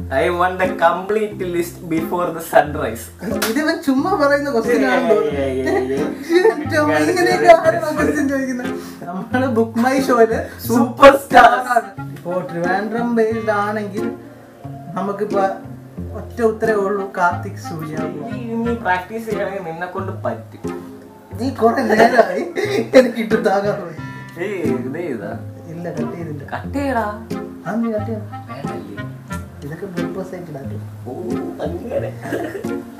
I want the complete list before the sunrise ഇതിവൻ ചുമ്മാ പറയുന്ന ക്വസ്റ്റ്യൻ ആണല്ലോ ഏയ്, ഏയ്, ഏയ്, ഏയ്. ഇങ്ങനെയൊക്കെ ആരാണ് question ചോദിക്കുന്നത്? നമ്മള് ബുക്ക് മൈ ഷോയില് സൂപ്പർ സ്റ്റാർസ് ആണ്. ഇപ്പോ ട്രിവാൻഡ്രം ബേസ്ഡ് ആണെങ്കിൽ നമുക്കിപ്പോ ഒറ്റ ഉത്തരവേ ഉള്ളൂ കാർത്തിക് സൂര്യ നീ പ്രാക്ടീസ് ചെയ്യണമെങ്കിൽ നിന്നെ കൊണ്ട് പറ്റും നീ കുറെ നേരമായി എനിക്ക് ഇട്ട് താകാൻ തുടങ്ങി. ഏയ് ഇത് ഇതാ ഇല്ല കട്ട് ചെയ്തില്ല കട്ട് ചെയ്യടാ ആ നീ കട്ട് ചെയ്യണം വേണ്ടല്ലേ ഇതൊക്കെ ബ്ലഡ് സൈറ്റ് ഓ അങ്ങനെ